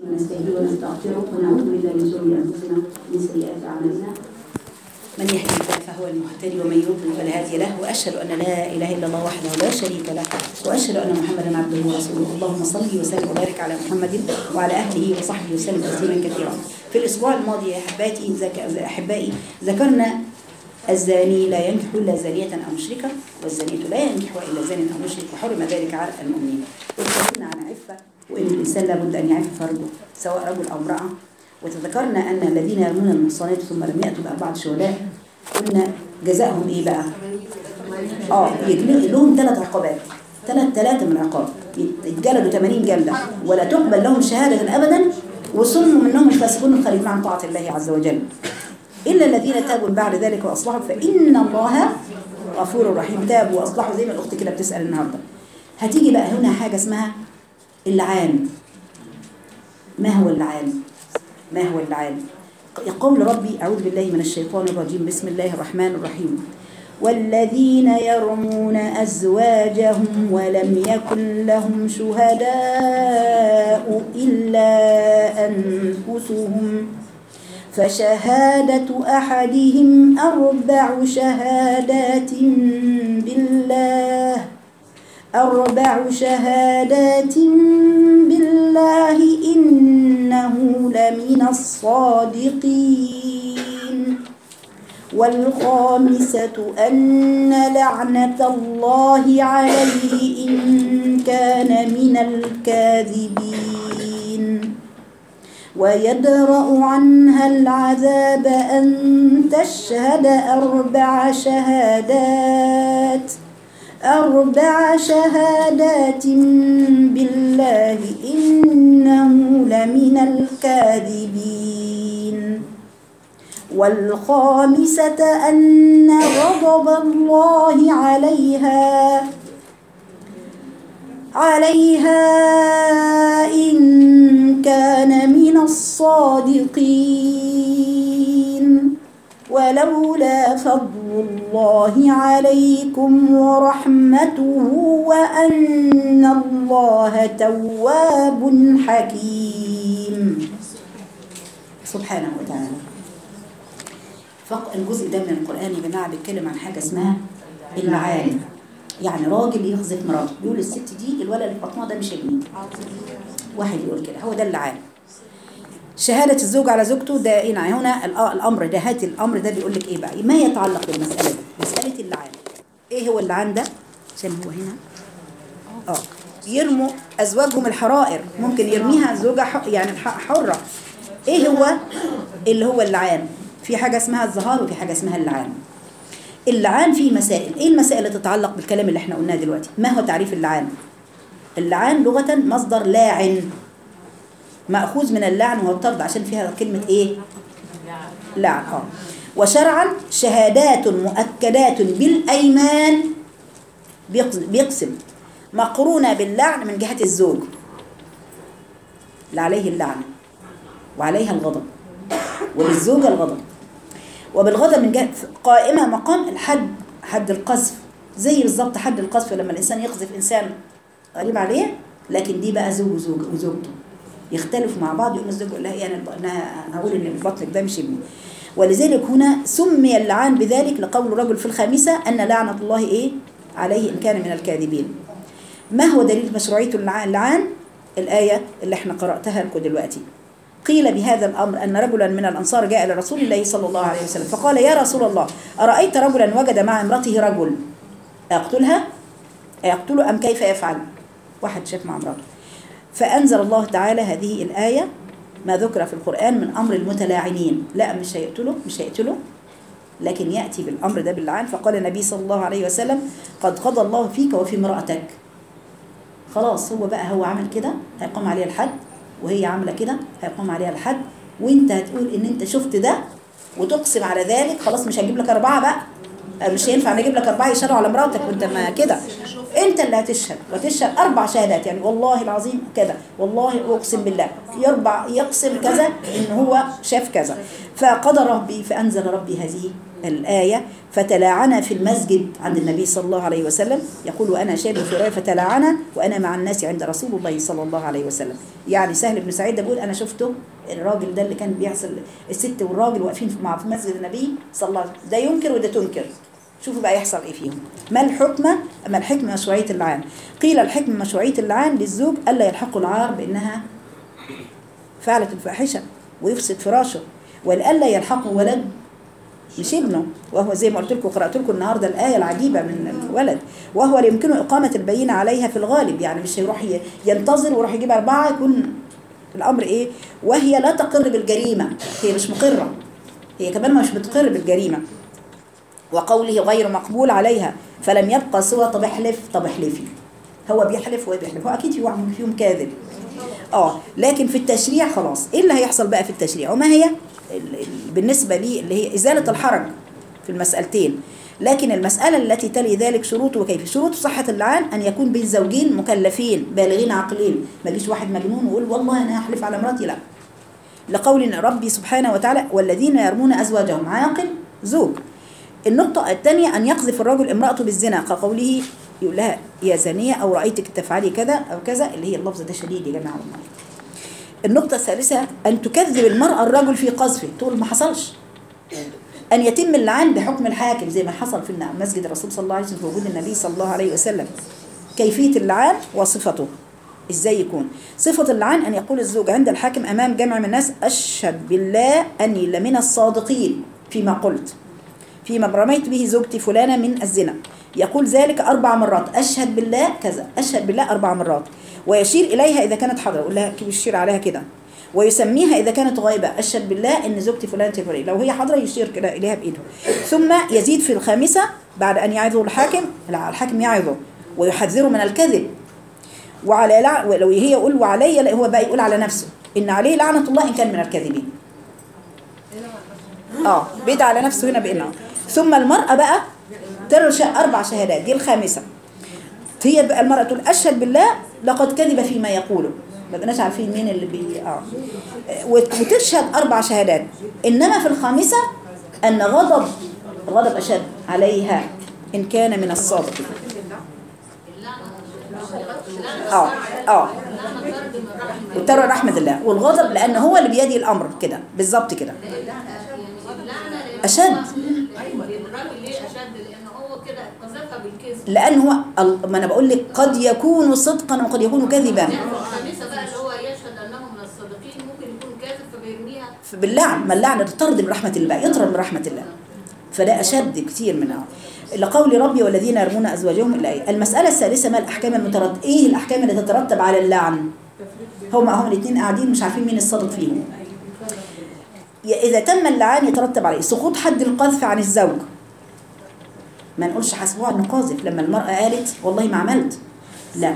ونستهديه ونستغفره ونعوذ بالله من شرور انفسنا ومن سيئات اعمالنا من يهدي الله فهو المهتدي ومن يضلل فلا هادي له واشهد ان لا اله الا الله وحده لا شريك له واشهد ان محمدا عبده ورسوله اللهم صل وسلم وبارك على محمد وعلى اهله وصحبه وسلم تسليما كثيرا في الاسبوع الماضي يا احباتي ذك- احبائي ذكرنا الزاني لا ينكح الا زانيه او مشركه والزانيه لا ينكح الا زان او مشرك وحرم ذلك على المؤمنين وتكلمنا عن عفه وان الانسان لابد ان يعف فرجه سواء رجل او امراه وتذكرنا ان الذين يرمون المحصنات ثم لم ياتوا باربعه شهداء قلنا جزاءهم ايه بقى؟ اه يجلد لهم ثلاث عقوبات ثلاث ثلاثه من العقاب يتجلدوا 80 جلده ولا تقبل لهم شهاده ابدا وصم منهم الفاسقون الخارجون عن طاعه الله عز وجل إلا الذين تابوا من بعد ذلك وأصلحوا فإن الله غفور رحيم تابوا وأصلحوا زي ما الأخت كده بتسأل النهاردة هتيجي بقى هنا حاجة اسمها اللعان ما هو اللعان ما هو اللعان يقول ربي أعوذ بالله من الشيطان الرجيم بسم الله الرحمن الرحيم والذين يرمون أزواجهم ولم يكن لهم شهداء إلا أنفسهم فشهادة أحدهم أربع شهادات بالله أربع شهادات بالله إنه لمن الصادقين والخامسة أن لعنة الله عليه إن كان من الكاذبين ويدرأ عنها العذاب أن تشهد أربع شهادات أربع شهادات بالله إنه لمن الكاذبين والخامسة أن غضب الله عليها عليها إن كان من الصادقين ولولا فضل الله عليكم ورحمته وأن الله تواب حكيم سبحانه وتعالى فق الجزء ده من القرآن يا جماعة بيتكلم عن حاجة اسمها اللعان يعني راجل يخزف مراته يقول الست دي الولد اللي في بطنها ده مش ابني واحد يقول كده هو ده اللعان شهادة الزوج على زوجته ده هنا هنا الأ- الأمر ده هات الأمر ده بيقول لك إيه بقى ما يتعلق بالمسألة دي مسألة اللعان إيه هو اللعان ده عشان هو هنا اه يرموا أزواجهم الحرائر ممكن يرميها زوجة ح- يعني ح- حرة إيه هو اللي هو اللعان في حاجة اسمها الظهار وفي حاجة اسمها اللعان اللعان فيه مسائل ايه المسائل اللي تتعلق بالكلام اللي احنا قلناه دلوقتي ما هو تعريف اللعان اللعان لغة مصدر لاعن مأخوذ من اللعن وهو الطرد عشان فيها كلمة ايه لعن اه وشرعا شهادات مؤكدات بالأيمان بيقس- بيقسم مقرونة باللعن من جهة الزوج اللي عليه اللعنة وعليها الغضب وللزوجة الغضب وبالغضب من جهة قائمة مقام الحد حد القذف زي بالظبط حد القذف لما الإنسان يقذف إنسان غريب عليه لكن دي بقى زوج وزوج وزوجته يختلفوا مع بعض يقوم الزوج يقول لها إيه أنا أنا هقول إن بطنك ده مش ابني ولذلك هنا سمي اللعان بذلك لقول الرجل في الخامسة أن لعنة الله إيه عليه إن كان من الكاذبين ما هو دليل مشروعية اللع- اللعان الآية اللي احنا قرأتها لكم دلوقتي قيل بهذا الأمر أن رجلا من الأنصار جاء إلى رسول الله صلى الله عليه وسلم فقال يا رسول الله أرأيت رجلا وجد مع امرأته رجل أيقتلها أيقتله أم كيف يفعل واحد شاف مع امرأته فأنزل الله تعالى هذه الآية ما ذكر في القرآن من أمر المتلاعنين لا مش هيقتله مش هيقتله لكن يأتي بالأمر ده باللعان فقال النبي صلى الله عليه وسلم قد قضى الله فيك وفي امرأتك خلاص هو بقى هو عمل كده هيقام عليها الحد وهي عامله كده هيقام عليها الحد وانت هتقول ان انت شفت ده وتقسم على ذلك خلاص مش هجيب لك اربعه بقى مش هينفع نجيب لك اربعه يشهدوا على مراتك وانت ما كده انت اللي هتشهد وتشهد اربع شهادات يعني والله العظيم كذا والله اقسم بالله يربع يقسم كذا ان هو شاف كذا فقضى ربي فانزل ربي هذه الآية فتلاعنا في المسجد عند النبي صلى الله عليه وسلم يقول وأنا شاب في رواية فتلاعنا وأنا مع الناس عند رسول الله صلى الله عليه وسلم يعني سهل بن سعيد ده بيقول أنا شفته الراجل ده اللي كان بيحصل الست والراجل واقفين في- مع في مسجد النبي صلى الله عليه وسلم ده ينكر وده تنكر شوفوا بقى يحصل ايه فيهم ما الحكمة ما الحكمة مشروعية اللعان قيل الحكمة مشروعية اللعان للزوج ألا يلحق العار بأنها فعلت الفاحشة ويفسد فراشه ولئلا يلحقه ولد مش ابنه وهو زي ما قلت لكم قرأت لكم النهارده الآية العجيبة من الولد وهو لا يمكنه إقامة البينة عليها في الغالب يعني مش هيروح ي- ينتظر ويروح يجيب أربعة يكون الأمر إيه وهي لا تقر بالجريمة هي مش مقرة هي كمان مش بتقر بالجريمة وقوله غير مقبول عليها فلم يبقى سوى طب احلف طب احلفي هو بيحلف وهي بيحلف هو اكيد في واحد فيهم كاذب اه لكن في التشريع خلاص ايه اللي هيحصل بقى في التشريع وما هي ال- ال- بالنسبه لي اللي هي ازاله الحرج في المسالتين لكن المسألة التي تلي ذلك شروط وكيف شروط صحة اللعان أن يكون بين زوجين مكلفين بالغين عاقلين ما يجيش واحد مجنون ويقول والله أنا هحلف على مراتي لا لقول ربي سبحانه وتعالى والذين يرمون أزواجهم عاقل زوج النقطة الثانية أن يقذف الرجل امرأته بالزنا كقوله يقول لها يا زانية أو رأيتك تفعلي كذا أو كذا اللي هي اللفظ ده شديد يا جماعة والله النقطة الثالثة أن تكذب المرأة الرجل في قذفه تقول ما حصلش أن يتم اللعان بحكم الحاكم زي ما حصل في مسجد الرسول صلى الله عليه وسلم في وجود النبي صلى الله عليه وسلم كيفية اللعان وصفته ازاي يكون صفة اللعان أن يقول الزوج عند الحاكم أمام جمع من الناس أشهد بالله أني لمن الصادقين فيما قلت فيما رميت به زوجتي فلانة من الزنا يقول ذلك أربع مرات أشهد بالله كذا أشهد بالله أربع مرات ويشير إليها إذا كانت حاضرة يقول لها يشير عليها كده ويسميها إذا كانت غائبة أشهد بالله إن زوجتي فلانة الفلانية لو هي حاضرة يشير كده إليها بإيده ثم يزيد في الخامسة بعد أن يعظه الحاكم لا الحاكم يعظه ويحذره من الكذب وعلى لع... ولو هي يقول وعلي لا هو بقى يقول على نفسه إن عليه لعنة الله إن كان من الكاذبين اه بيدعى على نفسه هنا بإنه ثم المرأة بقى ترشى أربع شهادات دي الخامسة هي بقى المرأة تقول أشهد بالله لقد كذب فيما يقوله ما بقناش عارفين مين اللي بي اه وت- وتشهد أربع شهادات إنما في الخامسة أن غضب غضب أشد عليها إن كان من الصادقين اه اه وترى رحمة الله والغضب لأن هو اللي بيدي الأمر كده بالظبط كده أشد ايوه الراجل ليه اشد لان هو كده قذفها بالكذب لأن هو ال- ما أنا بقول لك قد يكون صدقا وقد يكون كذبا الخامسه بقى اللي هو يشهد انه من الصادقين ممكن يكون كاذب فبيرميها باللعن ما اللعن تطرد من رحمة الله يطرد من رحمة الله فده أشد كتير منها لقول ربي والذين يرمون أزواجهم الآية المسألة الثالثة ما الأحكام المترتبة إيه الأحكام اللي تترتب على اللعن هما هم الاثنين قاعدين مش عارفين مين الصادق فيهم ي- إذا تم اللعان يترتب عليه سقوط حد القذف عن الزوج ما نقولش حسبوها انه قاذف لما المرأة قالت والله ما عملت لا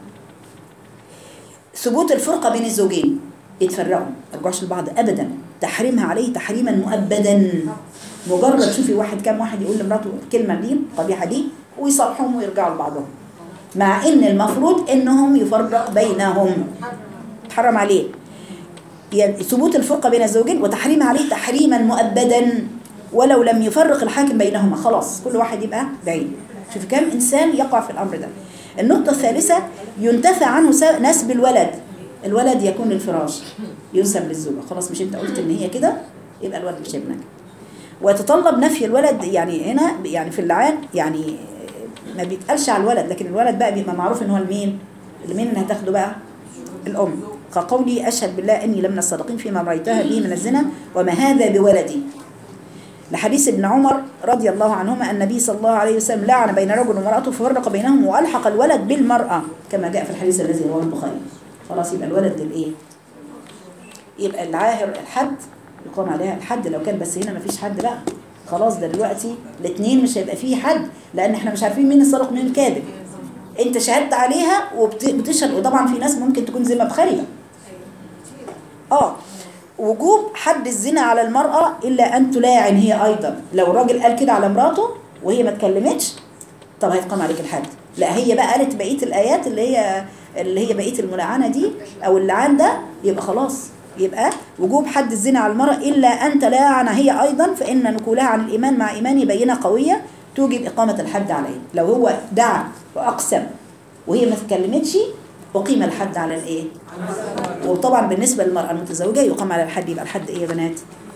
ثبوت الفرقة بين الزوجين يتفرقوا ما يرجعوش لبعض ابدا تحريمها عليه تحريما مؤبدا مجرد شوفي واحد كام واحد يقول لمراته الكلمه دي قبيحه دي ويصالحهم ويرجعوا لبعضهم مع ان المفروض انهم يفرق بينهم تحرم عليه يعني ثبوت الفرقه بين الزوجين وتحريم عليه تحريما مؤبدا ولو لم يفرق الحاكم بينهما خلاص كل واحد يبقى بعيد شوف كم انسان يقع في الامر ده النقطه الثالثه ينتفى عنه س- نسب الولد الولد يكون للفراش ينسب للزوجه خلاص مش انت قلت ان هي كده يبقى الولد مش ابنك ويتطلب نفي الولد يعني هنا يعني في اللعان يعني ما بيتقالش على الولد لكن الولد بقى بيبقى معروف ان هو المين المين اللي هتاخده بقى الام كقولي اشهد بالله اني لمن الصادقين فيما رايتها به من الزنا وما هذا بولدي لحديث ابن عمر رضي الله عنهما النبي صلى الله عليه وسلم لعن بين رجل وامرأته ففرق بينهم والحق الولد بالمرأة كما جاء في الحديث الذي رواه البخاري خلاص يبقى الولد للايه يبقى العاهر الحد يقام عليها الحد لو كان بس هنا مفيش حد بقى خلاص ده دلوقتي الاثنين مش هيبقى فيه حد لان احنا مش عارفين مين الصادق ومين الكاذب انت شهدت عليها وبتشهد وطبعا في ناس ممكن تكون ذمه بخارجه اه وجوب حد الزنا على المرأة إلا أن تلاعن هي أيضا لو راجل قال كده على مراته وهي ما اتكلمتش طب هيتقام عليك الحد لا هي بقى قالت بقية الآيات اللي هي اللي هي بقية الملاعنة دي أو اللعان ده يبقى خلاص يبقى وجوب حد الزنا على المرأة إلا أن تلاعن هي أيضا فإن نقولها عن الإيمان مع إيمان بينة قوية توجب إقامة الحد عليه لو هو دعا وأقسم وهي ما تكلمتش أقيم الحد على الإيه؟ وطبعا بالنسبة للمرأة المتزوجة يقام على الحد يبقى الحد إيه يا بنات؟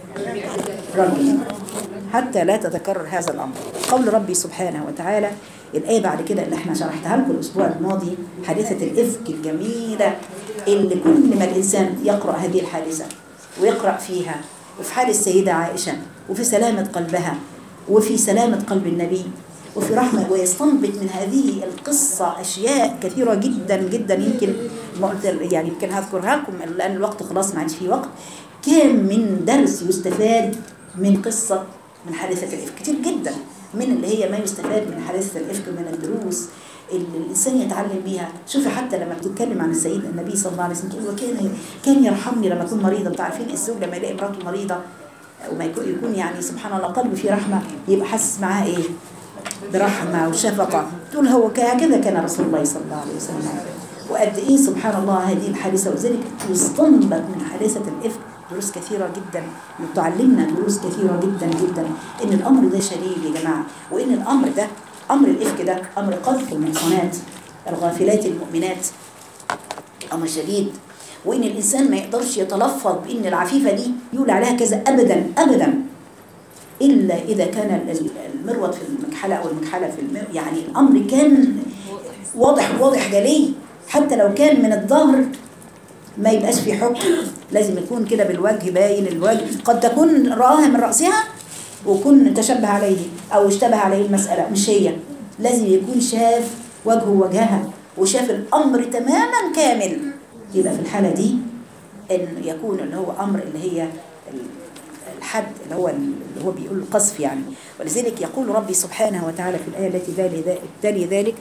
رجل حتى لا تتكرر هذا الأمر قول ربي سبحانه وتعالى الآية بعد كده اللي احنا شرحتها لكم الأسبوع الماضي حادثة الإفك الجميلة اللي كل ما الإنسان يقرأ هذه الحادثة ويقرأ فيها وفي حال السيدة عائشة وفي سلامة قلبها وفي سلامة قلب النبي وفي رحمة ويستنبط من هذه القصة أشياء كثيرة جدا جدا يمكن ما قلت يعني يمكن هذكرها لكم لأن الوقت خلاص ما عادش فيه وقت كام من درس يستفاد من قصة من حادثة الإفك كتير جدا من اللي هي ما يستفاد من حادثة الإفك من الدروس اللي الإنسان يتعلم بيها شوفي حتى لما بتتكلم عن السيد النبي صلى الله عليه وسلم تقول وكان كان يرحمني لما أكون مريضة انتوا عارفين الزوج لما يلاقي مراته مريضة وما يكون يكون يعني سبحان الله قلبه فيه رحمة يبقى حاسس معاه إيه برحمة وشفقة تقول هو هكذا كان رسول الله صلى الله عليه وسلم وقد إيه سبحان الله هذه الحادثة وذلك يستنبط من حادثة الإفك دروس كثيرة جدا وتعلمنا دروس كثيرة جدا جدا إن الأمر ده شديد يا جماعة وإن الأمر ده أمر الإفك ده أمر قذف المحصنات الغافلات المؤمنات أمر شديد وإن الإنسان ما يقدرش يتلفظ بإن العفيفة دي يقول عليها كذا أبدا أبدا إلا إذا كان المروط في المكحلة أو المكحلة في المر... يعني الأمر كان واضح واضح جلي حتى لو كان من الظهر ما يبقاش في حكم لازم يكون كده بالوجه باين الوجه قد تكون رآها من رأسها وكن تشبه عليه أو اشتبه عليه المسألة مش هي لازم يكون شاف وجهه وجهها وشاف الأمر تماما كامل يبقى في الحالة دي أن يكون اللي هو أمر اللي هي الحد اللي هو اللي هو بيقول القذف يعني ولذلك يقول ربي سبحانه وتعالى في الآية التي تلي ذلك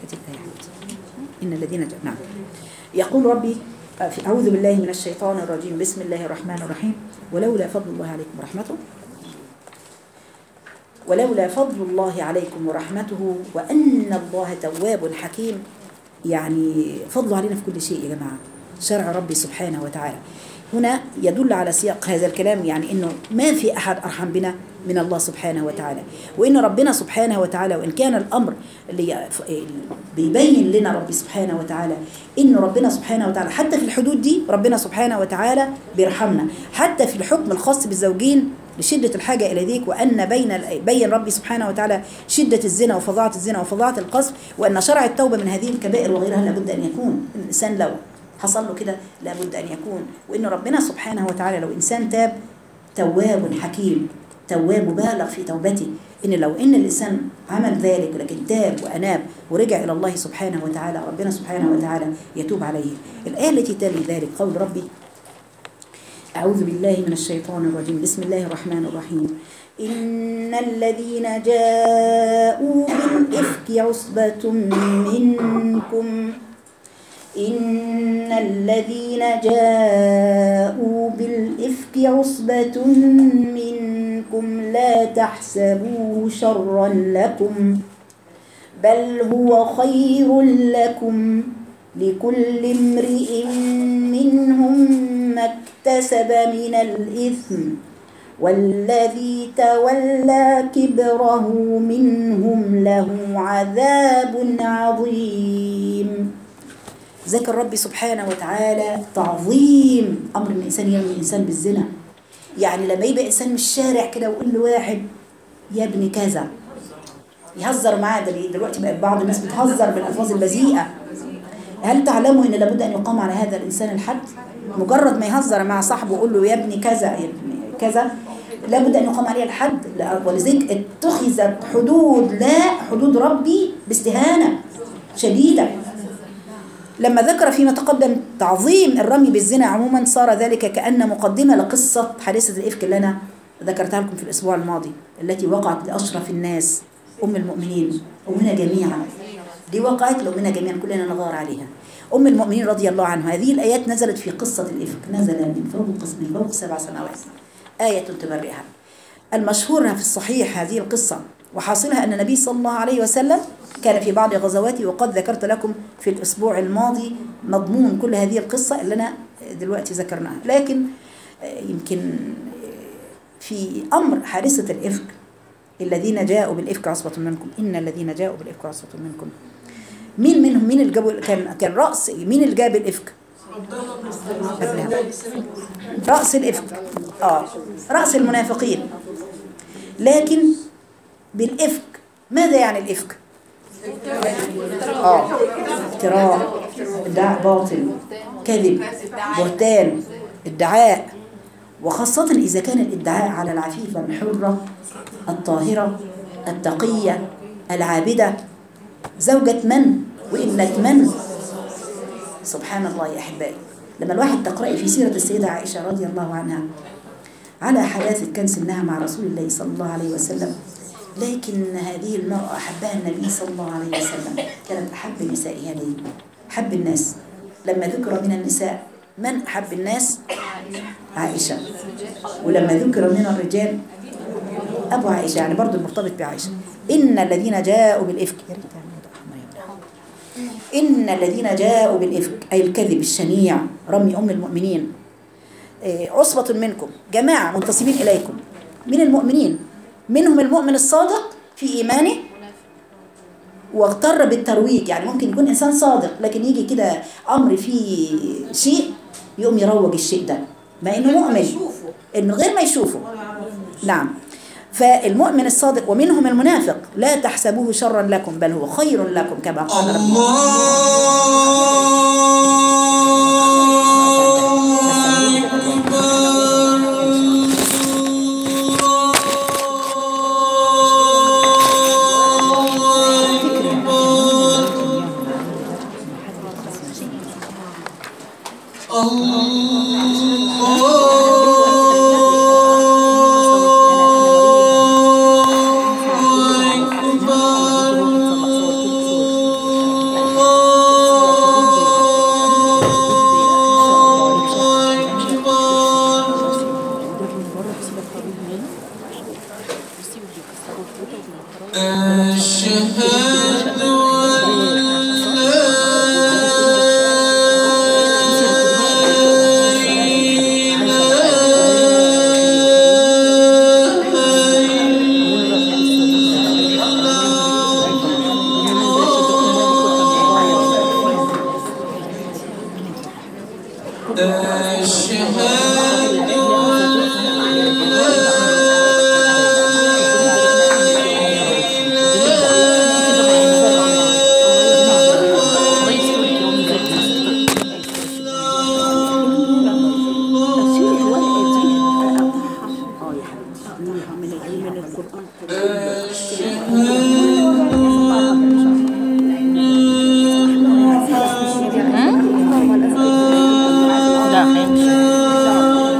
إن الذين جاء نعم يقول ربي أعوذ بالله من الشيطان الرجيم بسم الله الرحمن الرحيم ولولا فضل الله عليكم ورحمته ولولا فضل الله عليكم ورحمته وأن الله تواب حكيم يعني فضله علينا في كل شيء يا جماعة شرع ربي سبحانه وتعالى هنا يدل على سياق هذا الكلام يعني انه ما في احد ارحم بنا من الله سبحانه وتعالى وان ربنا سبحانه وتعالى وان كان الامر اللي بيبين لنا ربي سبحانه وتعالى ان ربنا سبحانه وتعالى حتى في الحدود دي ربنا سبحانه وتعالى بيرحمنا حتى في الحكم الخاص بالزوجين لشدة الحاجة إلى ذيك وأن بين بين ربي سبحانه وتعالى شدة الزنا وفظاعة الزنا وفظاعة القذف وأن شرع التوبة من هذه الكبائر وغيرها لابد أن يكون الإنسان لو حصل له كده لابد أن يكون وإن ربنا سبحانه وتعالى لو إنسان تاب تواب حكيم تواب بالغ في توبته إن لو إن الإنسان عمل ذلك لكن تاب وأناب ورجع إلى الله سبحانه وتعالى ربنا سبحانه وتعالى يتوب عليه الآية التي تلي ذلك قول ربي أعوذ بالله من الشيطان الرجيم بسم الله الرحمن الرحيم إن الذين جاءوا بالإفك عصبة منكم إن الذين جاءوا بالإفك عصبة منكم لا تحسبوه شرا لكم بل هو خير لكم لكل امرئ منهم ما اكتسب من الإثم والذي تولى كبره منهم له عذاب عظيم ذكر ربي سبحانه وتعالى تعظيم امر ان الانسان يرمي الانسان بالزنا يعني لما يبقى انسان من الشارع كده ويقول لواحد يا ابني كذا يهزر معاه ده دلوقتي بقى بعض الناس بتهزر بالالفاظ البذيئه هل تعلموا ان لابد ان يقام على هذا الانسان الحد مجرد ما يهزر مع صاحبه ويقول له يا ابني كذا يا ابني كذا لابد ان يقام عليه الحد ولذلك اتخذت حدود لا حدود ربي باستهانه شديده لما ذكر فيما تقدم تعظيم الرمي بالزنا عموما صار ذلك كأن مقدمة لقصة حادثة الإفك اللي أنا ذكرتها لكم في الأسبوع الماضي التي وقعت لأشرف الناس أم المؤمنين أمنا جميعا دي وقعت لأمنا جميعا كلنا نغار عليها أم المؤمنين رضي الله عنها هذه الآيات نزلت في قصة الإفك نزل من فوق من فوق سبع سنوات آية تبرئها المشهور في الصحيح هذه القصة وحاصلها أن النبي صلى الله عليه وسلم كان في بعض غزواته وقد ذكرت لكم في الأسبوع الماضي مضمون كل هذه القصة اللي أنا دلوقتي ذكرناها لكن آه، يمكن آه، في أمر حادثة الإفك الذين جاءوا بالإفك عصبة منكم إن الذين جاءوا بالإفك عصبة منكم مين منهم مين اللي جابوا كان كان رأس مين اللي جاب الإفك رأس الإفك آه رأس المنافقين لكن بالإفك ماذا يعني الإفك آه افتراء ادعاء باطل كذب بهتان ادعاء وخاصة إذا كان الادعاء على العفيفة الحرة الطاهرة التقية العابدة زوجة من وابنة من سبحان الله يا أحبائي لما الواحد تقرأي في سيرة السيدة عائشة رضي الله عنها على حداثة كان سنها مع رسول الله صلى الله عليه وسلم لكن هذه المرأة أحبها النبي صلى الله عليه وسلم كانت أحب نسائها ليه أحب الناس لما ذكر من النساء من أحب الناس عائشة ولما ذكر من الرجال أبو عائشة يعني برضو المرتبط بعائشة إن الذين جاءوا بالإفك يا ريت تعملوا ده، الله يمنعهم. إن الذين جاءوا بالإفك أي الكذب الشنيع رمي أم المؤمنين إيه، عصبة منكم جماعة منتسبين إليكم من المؤمنين منهم المؤمن الصادق في إيمانه واغتر بالترويج يعني ممكن يكون إنسان صادق لكن يجي كده أمر فيه شيء يقوم يروج الشيء ده مع إنه مؤمن إنه غير ما يشوفه نعم فالمؤمن الصادق ومنهم المنافق لا تحسبوه شرا لكم بل هو خير لكم كما قال ربنا أشهد أن لا خير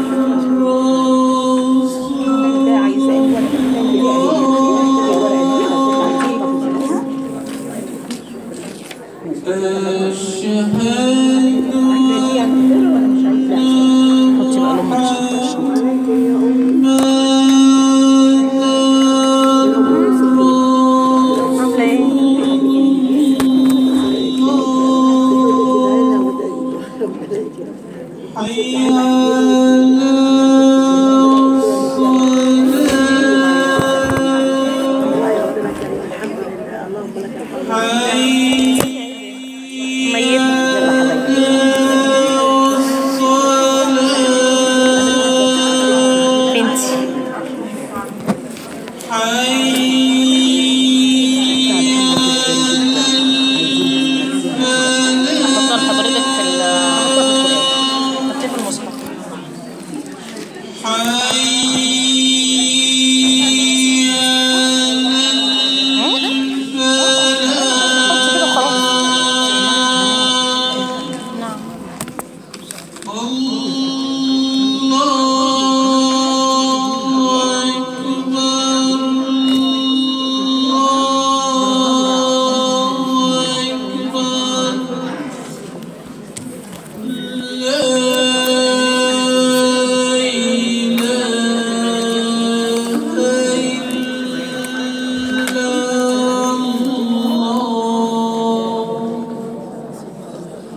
حطي بقى لما تشطر الشنطة ميتة يلا حبايبي بنتي حطها لحضرتك في ال حطيه في المصحف حي